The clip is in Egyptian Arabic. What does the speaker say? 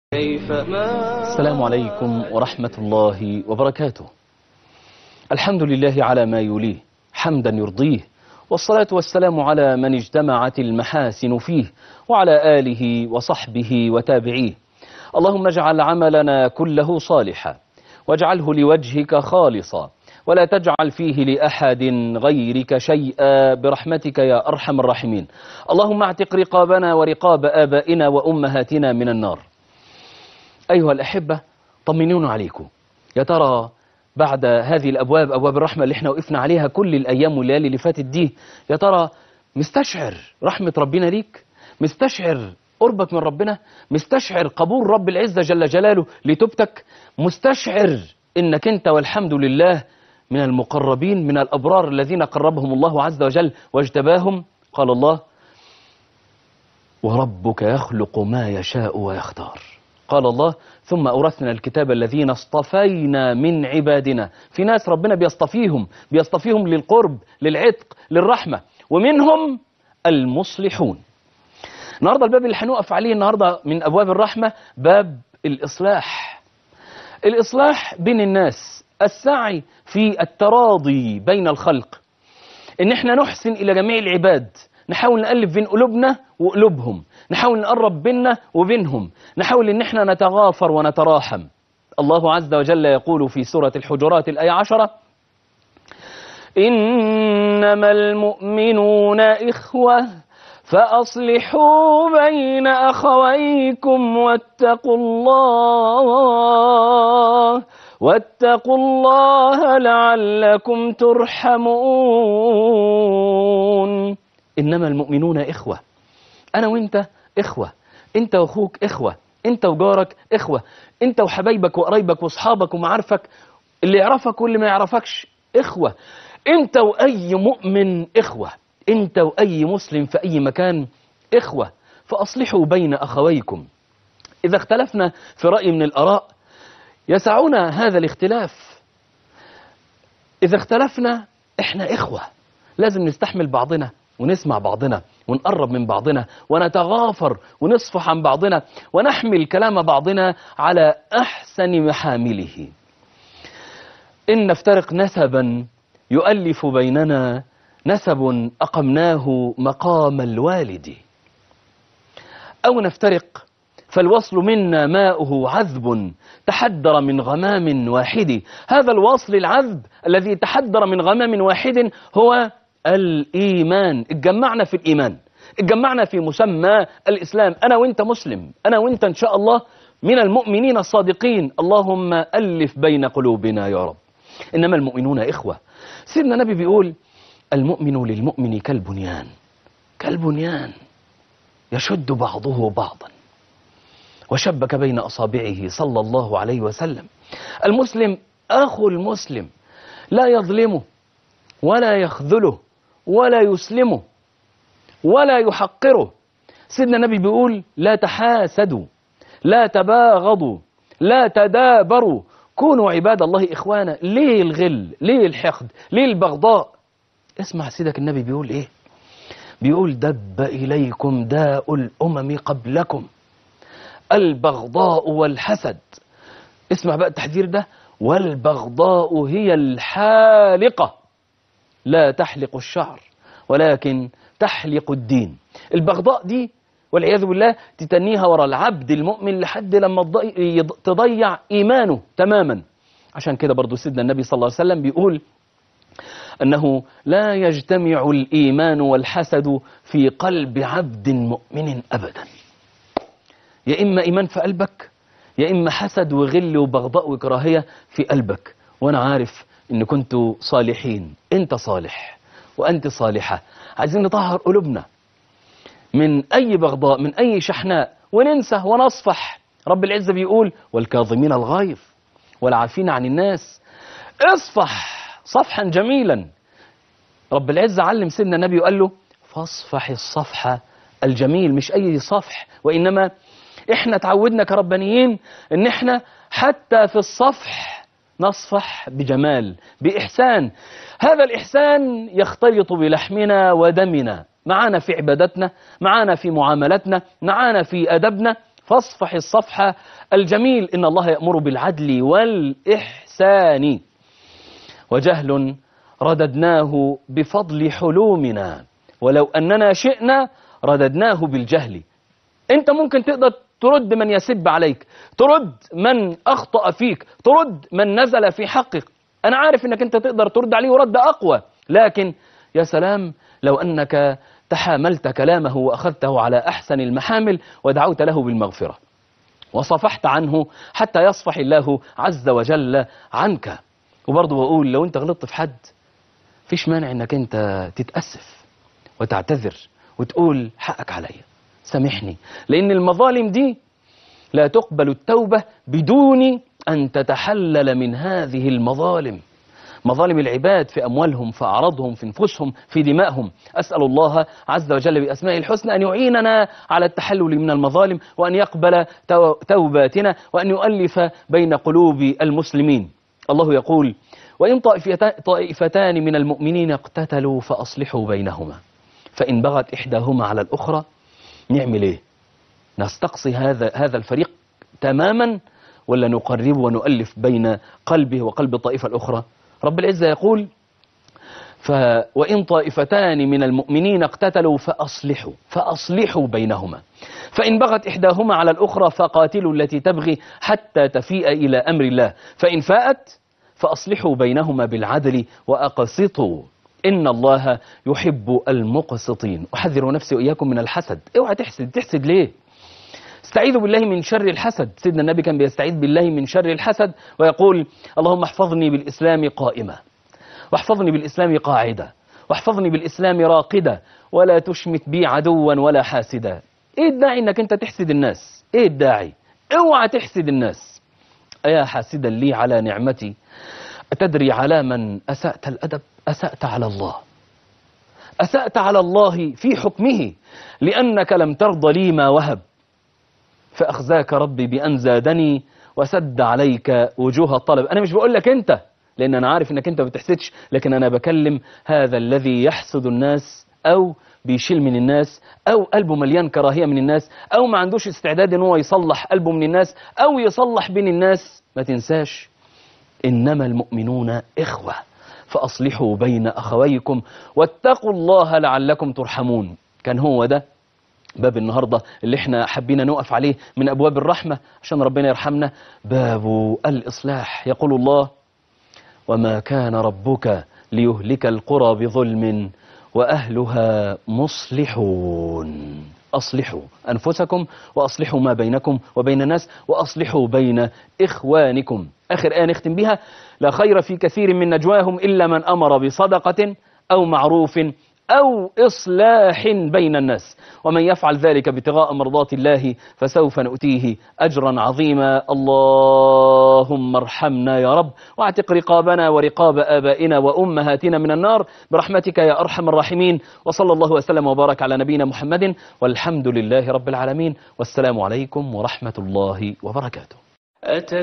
كيف ما السلام عليكم ورحمة الله وبركاته الحمد لله على ما يليه حمدا يرضيه والصلاة والسلام على من اجتمعت المحاسن فيه وعلى آله وصحبه وتابعيه اللهم اجعل عملنا كله صالحا واجعله لوجهك خالصا ولا تجعل فيه لأحد غيرك شيئا برحمتك يا أرحم الراحمين اللهم اعتق رقابنا ورقاب آبائنا وأمهاتنا من النار أيها الأحبة طمنونا عليكم يا ترى بعد هذه الأبواب أبواب الرحمة اللي احنا وقفنا عليها كل الأيام والليالي اللي فاتت دي يا ترى مستشعر رحمة ربنا ليك مستشعر قربك من ربنا مستشعر قبول رب العزة جل جلاله لتوبتك مستشعر انك انت والحمد لله من المقربين من الأبرار الذين قربهم الله عز وجل واجتباهم قال الله وربك يخلق ما يشاء ويختار قال الله ثم أورثنا الكتاب الذين اصطفينا من عبادنا في ناس ربنا بيصطفيهم بيصطفيهم للقرب للعتق للرحمة ومنهم المصلحون النهاردة الباب اللي هنقف عليه النهاردة من أبواب الرحمة باب الإصلاح الإصلاح بين الناس السعي في التراضي بين الخلق إن احنا نحسن إلى جميع العباد نحاول نألف بين قلوبنا وقلوبهم نحاول نقرب بيننا وبينهم نحاول ان احنا نتغافر ونتراحم الله عز وجل يقول في سورة الحجرات الآية عشرة إنما المؤمنون إخوة فأصلحوا بين أخويكم واتقوا الله واتقوا الله لعلكم ترحمون إنما المؤمنون إخوة أنا وإنت إخوة أنت وأخوك إخوة أنت وجارك إخوة أنت وحبايبك وقرايبك وأصحابك ومعارفك اللي يعرفك واللي ما يعرفكش إخوة أنت وأي مؤمن إخوة أنت وأي مسلم في أي مكان إخوة فأصلحوا بين أخويكم إذا اختلفنا في رأي من الآراء يسعنا هذا الاختلاف إذا اختلفنا إحنا إخوة لازم نستحمل بعضنا ونسمع بعضنا ونقرب من بعضنا ونتغافر ونصفح عن بعضنا ونحمل كلام بعضنا على أحسن محامله إن نفترق نسبا يؤلف بيننا نسب أقمناه مقام الوالد أو نفترق فالوصل منا ماؤه عذب تحدر من غمام واحد هذا الوصل العذب الذي تحدر من غمام واحد هو الإيمان اتجمعنا في الإيمان اتجمعنا في مسمى الإسلام أنا وإنت مسلم أنا وإنت إن شاء الله من المؤمنين الصادقين اللهم ألف بين قلوبنا يا رب إنما المؤمنون إخوة سيدنا النبي بيقول المؤمن للمؤمن كالبنيان كالبنيان يشد بعضه بعضا وشبك بين أصابعه صلى الله عليه وسلم المسلم أخو المسلم لا يظلمه ولا يخذله ولا يسلمه ولا يحقره سيدنا النبي بيقول لا تحاسدوا لا تباغضوا لا تدابروا كونوا عباد الله إخوانا ليه الغل ليه الحقد ليه البغضاء اسمع سيدك النبي بيقول ايه بيقول دب إليكم داء الأمم قبلكم البغضاء والحسد اسمع بقى التحذير ده والبغضاء هي الحالقة لا تحلق الشعر ولكن تحلق الدين البغضاء دي والعياذ بالله تتنيها ورا العبد المؤمن لحد لما تضيع إيمانه تماما عشان كده برضو سيدنا النبي صلى الله عليه وسلم بيقول أنه لا يجتمع الإيمان والحسد في قلب عبد مؤمن أبدا يا إما إيمان في قلبك يا إما حسد وغل وبغضاء وكراهية في قلبك وأنا عارف إن كنتوا صالحين أنت صالح وأنت صالحة عايزين نطهر قلوبنا من أي بغضاء من أي شحناء وننسى ونصفح رب العزة بيقول والكاظمين الغيظ والعافين عن الناس اصفح صفحا جميلا رب العزة علم سيدنا النبي وقال له فاصفح الصفحة الجميل مش أي صفح وإنما إحنا تعودنا كربانيين إن إحنا حتى في الصفح نصفح بجمال بإحسان هذا الإحسان يختلط بلحمنا ودمنا معانا في عبادتنا معانا في معاملتنا معانا في أدبنا فاصفح الصفحة الجميل إن الله يأمر بالعدل والإحسان وجهل رددناه بفضل حلومنا ولو أننا شئنا رددناه بالجهل أنت ممكن تقدر ترد من يسب عليك ترد من أخطأ فيك ترد من نزل في حقك أنا عارف أنك أنت تقدر ترد عليه ورد أقوى لكن يا سلام لو أنك تحاملت كلامه وأخذته على أحسن المحامل ودعوت له بالمغفرة وصفحت عنه حتى يصفح الله عز وجل عنك وبرضه بقول لو أنت غلطت في حد فيش مانع أنك أنت تتأسف وتعتذر وتقول حقك عليا سامحني لأن المظالم دي لا تقبل التوبة بدون أن تتحلل من هذه المظالم مظالم العباد في أموالهم في أعراضهم في نفوسهم في دمائهم أسأل الله عز وجل بأسمائه الحسنى أن يعيننا على التحلل من المظالم وأن يقبل تو- توباتنا وأن يؤلف بين قلوب المسلمين الله يقول وإن طائفتا- طائفتان من المؤمنين اقتتلوا فأصلحوا بينهما فإن بغت إحداهما على الأخرى نعمل إيه نستقصي هذا هذا الفريق تماما ولا نقربه ونؤلف بين قلبه وقلب الطائفة الأخرى رب العزة يقول ف وإن طائفتان من المؤمنين اقتتلوا فأصلحوا فأصلحوا بينهما فإن بغت إحداهما على الأخرى فقاتلوا التي تبغي حتى تفيء إلى أمر الله فإن فاءت فأصلحوا بينهما بالعدل وأقسطوا إن الله يحب المقسطين أحذر نفسي وإياكم من الحسد اوعى تحسد تحسد ليه استعيذوا بالله من شر الحسد سيدنا النبي كان بيستعيذ بالله من شر الحسد ويقول اللهم احفظني بالإسلام قائمة واحفظني بالإسلام قاعدة واحفظني بالإسلام راقدة ولا تشمت بي عدوا ولا حاسدا ايه الداعي انك انت تحسد الناس ايه الداعي اوعى تحسد الناس أيا حاسدا لي على نعمتي أتدري على من أسأت الأدب أسأت على الله أسأت على الله في حكمه لأنك لم ترضى لي ما وهب فأخزاك ربي بأن زادني وسد عليك وجوه الطلب أنا مش بقول لك أنت لأن أنا عارف أنك أنت ما بتحسدش لكن أنا بكلم هذا الذي يحسد الناس أو بيشيل من الناس أو قلبه مليان كراهية من الناس أو ما عندوش استعداد أن هو يصلح قلبه من الناس أو يصلح بين الناس ما تنساش إنما المؤمنون إخوة فأصلحوا بين أخويكم واتقوا الله لعلكم ترحمون كان هو ده باب النهاردة اللي احنا حبينا نقف عليه من أبواب الرحمة عشان ربنا يرحمنا باب الإصلاح يقول الله وما كان ربك ليهلك القرى بظلم وأهلها مصلحون أصلحوا أنفسكم وأصلحوا ما بينكم وبين الناس وأصلحوا بين إخوانكم آخر آية نختم بها لا خير في كثير من نجواهم إلا من أمر بصدقة أو معروف أو إصلاح بين الناس ومن يفعل ذلك ابتغاء مرضات الله فسوف نؤتيه أجرا عظيما اللهم ارحمنا يا رب واعتق رقابنا ورقاب آبائنا وأمهاتنا من النار برحمتك يا أرحم الراحمين وصلى الله وسلم وبارك على نبينا محمد والحمد لله رب العالمين والسلام عليكم ورحمة الله وبركاته